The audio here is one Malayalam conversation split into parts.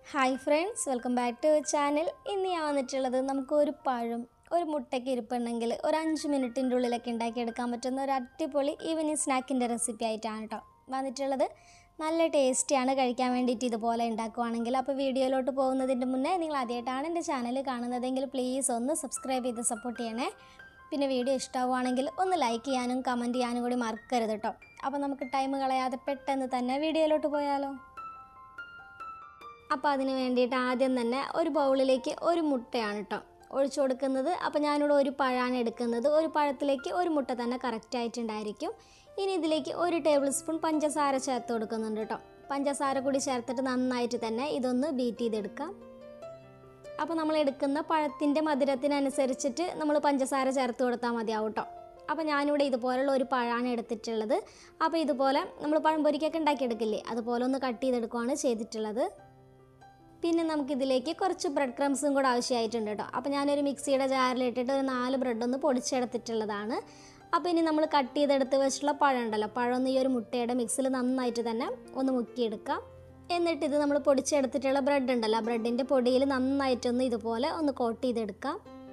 hi friends welcome back to channel ഇന്ന് ഞാൻ വന്നിട്ടുള്ളത് നമുക്ക് ഒരു പഴം ഒരു മുട്ടയ്ക്ക് ഇരിപ്പുണ്ടെങ്കിൽ ഒരു അഞ്ച് മിനിറ്റിൻ്റെ ഉള്ളിലൊക്കെ ഉണ്ടാക്കിയെടുക്കാൻ പറ്റുന്ന ഒരു അടിപൊളി ഈവനിങ് സ്നാക്കിൻ്റെ റെസിപ്പി ആയിട്ടാണ് കേട്ടോ വന്നിട്ടുള്ളത് നല്ല ടേസ്റ്റിയാണ് കഴിക്കാൻ വേണ്ടിയിട്ട് ഇതുപോലെ ഉണ്ടാക്കുവാണെങ്കിൽ അപ്പോൾ വീഡിയോയിലോട്ട് പോകുന്നതിൻ്റെ മുന്നേ നിങ്ങൾ ആദ്യമായിട്ടാണ് എൻ്റെ ചാനൽ കാണുന്നതെങ്കിൽ പ്ലീസ് ഒന്ന് സബ്സ്ക്രൈബ് ചെയ്ത് സപ്പോർട്ട് ചെയ്യണേ പിന്നെ വീഡിയോ ഇഷ്ടമാവുകയാണെങ്കിൽ ഒന്ന് ലൈക്ക് ചെയ്യാനും കമൻറ്റ് ചെയ്യാനും കൂടി മറക്കരുത് കേട്ടോ അപ്പോൾ നമുക്ക് ടൈം കളയാതെ പെട്ടെന്ന് തന്നെ വീഡിയോയിലോട്ട് പോയാലോ അപ്പോൾ അതിന് വേണ്ടിയിട്ട് ആദ്യം തന്നെ ഒരു ബൗളിലേക്ക് ഒരു മുട്ടയാണ് കേട്ടോ ഒഴിച്ചു കൊടുക്കുന്നത് അപ്പോൾ ഞാനിവിടെ ഒരു പഴമാണ് എടുക്കുന്നത് ഒരു പഴത്തിലേക്ക് ഒരു മുട്ട തന്നെ കറക്റ്റായിട്ടുണ്ടായിരിക്കും ഇനി ഇതിലേക്ക് ഒരു ടേബിൾ സ്പൂൺ പഞ്ചസാര ചേർത്ത് കൊടുക്കുന്നുണ്ട് കേട്ടോ പഞ്ചസാര കൂടി ചേർത്തിട്ട് നന്നായിട്ട് തന്നെ ഇതൊന്ന് ബീറ്റ് ചെയ്തെടുക്കാം അപ്പോൾ നമ്മൾ എടുക്കുന്ന പഴത്തിൻ്റെ മധുരത്തിനനുസരിച്ചിട്ട് നമ്മൾ പഞ്ചസാര ചേർത്ത് കൊടുത്താൽ മതിയാവും കേട്ടോ അപ്പോൾ ഞാനിവിടെ ഇതുപോലുള്ള ഒരു പഴമാണ് എടുത്തിട്ടുള്ളത് അപ്പോൾ ഇതുപോലെ നമ്മൾ പഴംപൊരിക്കൊക്കെ ഉണ്ടാക്കിയെടുക്കില്ലേ അതുപോലെ ഒന്ന് കട്ട് ചെയ്തെടുക്കുകയാണ് ചെയ്തിട്ടുള്ളത് പിന്നെ നമുക്കിതിലേക്ക് കുറച്ച് ബ്രെഡ് ക്രംസും കൂടെ ആവശ്യമായിട്ടുണ്ട് കേട്ടോ അപ്പോൾ ഞാനൊരു മിക്സിയുടെ ജാറിലിട്ടിട്ട് ഒരു നാല് ബ്രെഡ് ഒന്ന് പൊടിച്ചെടുത്തിട്ടുള്ളതാണ് അപ്പോൾ ഇനി നമ്മൾ കട്ട് ചെയ്തെടുത്ത് വെച്ചിട്ടുള്ള പഴം ഉണ്ടല്ലോ പഴം ഒന്ന് ഈ ഒരു മുട്ടയുടെ മിക്സിൽ നന്നായിട്ട് തന്നെ ഒന്ന് മുക്കിയെടുക്കാം എന്നിട്ട് ഇത് നമ്മൾ പൊടിച്ചെടുത്തിട്ടുള്ള ബ്രെഡ് ഉണ്ടല്ലോ ബ്രെഡിൻ്റെ പൊടിയിൽ നന്നായിട്ടൊന്ന് ഇതുപോലെ ഒന്ന് കോട്ട് ചെയ്തെടുക്കാം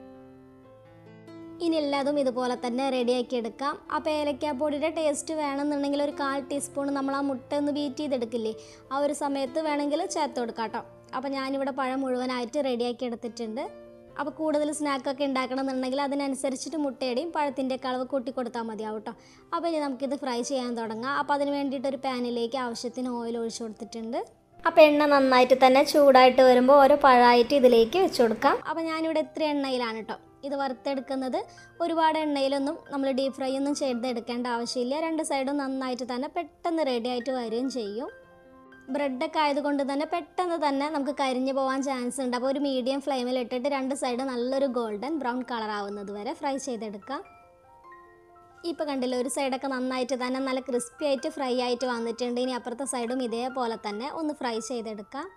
ഇനി എല്ലാതും ഇതുപോലെ തന്നെ റെഡിയാക്കി എടുക്കാം അപ്പോൾ ഏലക്കാപ്പൊടിയുടെ ടേസ്റ്റ് വേണമെന്നുണ്ടെങ്കിൽ ഒരു കാൽ ടീസ്പൂൺ നമ്മൾ ആ മുട്ട ഒന്ന് ബീറ്റ് ചെയ്തെടുക്കില്ലേ ആ ഒരു സമയത്ത് വേണമെങ്കിൽ ചേർത്ത് കൊടുക്കാം കേട്ടോ അപ്പോൾ ഞാനിവിടെ പഴം മുഴുവനായിട്ട് റെഡിയാക്കി എടുത്തിട്ടുണ്ട് അപ്പോൾ കൂടുതൽ സ്നാക്കൊക്കെ ഉണ്ടാക്കണമെന്നുണ്ടെങ്കിൽ അതിനനുസരിച്ചിട്ട് മുട്ടയുടെയും പഴത്തിൻ്റെ അളവ് കൂട്ടി കൊടുത്താൽ മതിയാവും കേട്ടോ അപ്പോൾ ഇനി നമുക്കിത് ഫ്രൈ ചെയ്യാൻ തുടങ്ങാം അപ്പോൾ അതിന് വേണ്ടിയിട്ട് ഒരു പാനിലേക്ക് ആവശ്യത്തിന് ഓയിൽ ഒഴിച്ചു കൊടുത്തിട്ടുണ്ട് അപ്പോൾ എണ്ണ നന്നായിട്ട് തന്നെ ചൂടായിട്ട് വരുമ്പോൾ ഓരോ പഴമായിട്ട് ഇതിലേക്ക് വെച്ച് കൊടുക്കാം അപ്പോൾ ഞാനിവിടെ ഇത്ര എണ്ണയിലാണ് കേട്ടോ ഇത് വറുത്തെടുക്കുന്നത് ഒരുപാട് എണ്ണയിലൊന്നും നമ്മൾ ഡീപ് ഫ്രൈ ഒന്നും ചെയ്തെടുക്കേണ്ട ആവശ്യമില്ല രണ്ട് സൈഡും നന്നായിട്ട് തന്നെ പെട്ടെന്ന് റെഡി ആയിട്ട് വരികയും ചെയ്യും ബ്രെഡൊക്കെ ആയതുകൊണ്ട് തന്നെ പെട്ടെന്ന് തന്നെ നമുക്ക് കരിഞ്ഞു പോകാൻ ചാൻസ് ഉണ്ട് അപ്പോൾ ഒരു മീഡിയം ഫ്ലെയിമിൽ ഇട്ടിട്ട് രണ്ട് സൈഡ് നല്ലൊരു ഗോൾഡൻ ബ്രൗൺ കളർ ആവുന്നത് വരെ ഫ്രൈ ചെയ്തെടുക്കാം ഇപ്പോൾ കണ്ടില്ല ഒരു സൈഡൊക്കെ നന്നായിട്ട് തന്നെ നല്ല ക്രിസ്പി ആയിട്ട് ഫ്രൈ ആയിട്ട് വന്നിട്ടുണ്ട് ഇനി അപ്പുറത്തെ സൈഡും ഇതേപോലെ തന്നെ ഒന്ന് ഫ്രൈ ചെയ്തെടുക്കാം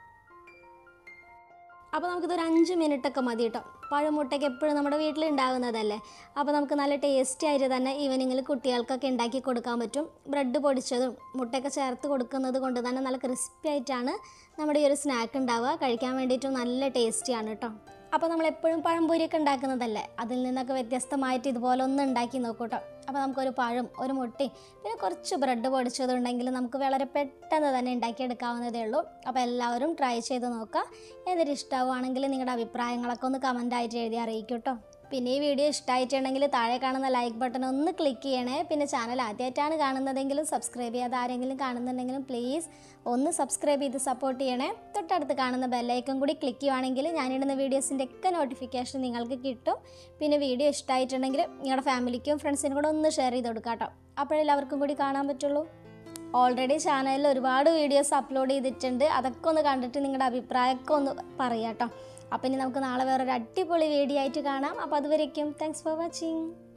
അപ്പോൾ നമുക്കിതൊരു അഞ്ച് മിനിറ്റൊക്കെ മതി കേട്ടോ പഴമുട്ടയ്ക്ക് എപ്പോഴും നമ്മുടെ വീട്ടിൽ ഉണ്ടാകുന്നതല്ലേ അപ്പോൾ നമുക്ക് നല്ല ടേസ്റ്റി ആയിട്ട് തന്നെ ഈവനിങ്ങിൽ കുട്ടികൾക്കൊക്കെ ഉണ്ടാക്കി കൊടുക്കാൻ പറ്റും ബ്രെഡ് പൊടിച്ചതും മുട്ടയൊക്കെ ചേർത്ത് കൊടുക്കുന്നത് കൊണ്ട് തന്നെ നല്ല ക്രിസ്പി ആയിട്ടാണ് നമ്മുടെ ഈ ഒരു സ്നാക്ക് ഉണ്ടാവുക കഴിക്കാൻ വേണ്ടിയിട്ടും നല്ല ടേസ്റ്റിയാണ് കേട്ടോ അപ്പോൾ നമ്മൾ എപ്പോഴും പഴംപൊരിയൊക്കെ ഉണ്ടാക്കുന്നതല്ലേ അതിൽ നിന്നൊക്കെ വ്യത്യസ്തമായിട്ട് ഇതുപോലെ ഒന്ന് ഉണ്ടാക്കി നോക്കൂ കേട്ടോ അപ്പോൾ നമുക്കൊരു പഴം ഒരു മുട്ടയും പിന്നെ കുറച്ച് ബ്രെഡ് പൊടിച്ചതുണ്ടെങ്കിൽ നമുക്ക് വളരെ പെട്ടെന്ന് തന്നെ ഉണ്ടാക്കിയെടുക്കാവുന്നതേ ഉള്ളൂ അപ്പോൾ എല്ലാവരും ട്രൈ ചെയ്ത് നോക്കുക എന്നിട്ട് ഇഷ്ടമാവുകയാണെങ്കിൽ നിങ്ങളുടെ അഭിപ്രായങ്ങളൊക്കെ ഒന്ന് കമൻറ്റായിട്ട് എഴുതി അറിയിക്കും കേട്ടോ പിന്നെ ഈ വീഡിയോ ഇഷ്ടമായിട്ടുണ്ടെങ്കിൽ താഴെ കാണുന്ന ലൈക്ക് ബട്ടൺ ഒന്ന് ക്ലിക്ക് ചെയ്യണേ പിന്നെ ചാനൽ ആദ്യമായിട്ടാണ് കാണുന്നതെങ്കിലും സബ്സ്ക്രൈബ് ചെയ്യാതെ ആരെങ്കിലും കാണുന്നുണ്ടെങ്കിലും പ്ലീസ് ഒന്ന് സബ്സ്ക്രൈബ് ചെയ്ത് സപ്പോർട്ട് ചെയ്യണേ തൊട്ടടുത്ത് കാണുന്ന ബെല്ലൈക്കൺ കൂടി ക്ലിക്ക് ചെയ്യുവാണെങ്കിൽ ഞാനിടുന്ന വീഡിയോസിൻ്റെ ഒക്കെ നോട്ടിഫിക്കേഷൻ നിങ്ങൾക്ക് കിട്ടും പിന്നെ വീഡിയോ ഇഷ്ടമായിട്ടുണ്ടെങ്കിൽ നിങ്ങളുടെ ഫാമിലിക്കും ഫ്രണ്ട്സിനും കൂടെ ഒന്ന് ഷെയർ ചെയ്ത് കൊടുക്കാം കേട്ടോ അപ്പോഴെല്ലാവർക്കും കൂടി കാണാൻ പറ്റുള്ളൂ ഓൾറെഡി ചാനലിൽ ഒരുപാട് വീഡിയോസ് അപ്ലോഡ് ചെയ്തിട്ടുണ്ട് അതൊക്കെ ഒന്ന് കണ്ടിട്ട് നിങ്ങളുടെ അഭിപ്രായമൊക്കെ ഒന്ന് പറയാം കേട്ടോ അപ്പം ഇനി നമുക്ക് നാളെ വേറൊരു അടിപൊളി വീഡിയോ ആയിട്ട് കാണാം അപ്പോൾ അതുവരേക്കും താങ്ക്സ് ഫോർ വാച്ചിങ്